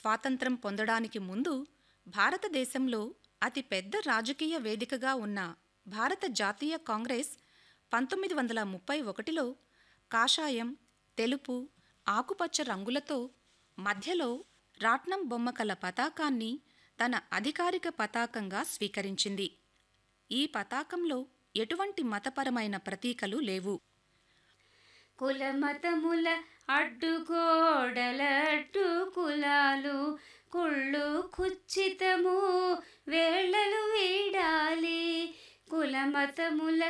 స్వాతంత్రం పొందడానికి ముందు భారతదేశంలో అతి పెద్ద రాజకీయ వేదికగా ఉన్న భారత జాతీయ కాంగ్రెస్ పంతొమ్మిది వందల ముప్పై ఒకటిలో కాషాయం తెలుపు ఆకుపచ్చ రంగులతో మధ్యలో రాట్నం బొమ్మ కల పతాకాన్ని తన అధికారిక పతాకంగా స్వీకరించింది ఈ పతాకంలో ఎటువంటి మతపరమైన ప్రతీకలు లేవు కుల మతముల అడ్డుగోడలడ్డు కులాలు కుళ్ళు కుచ్చితము వేళలు వీడాలి కుల మతముల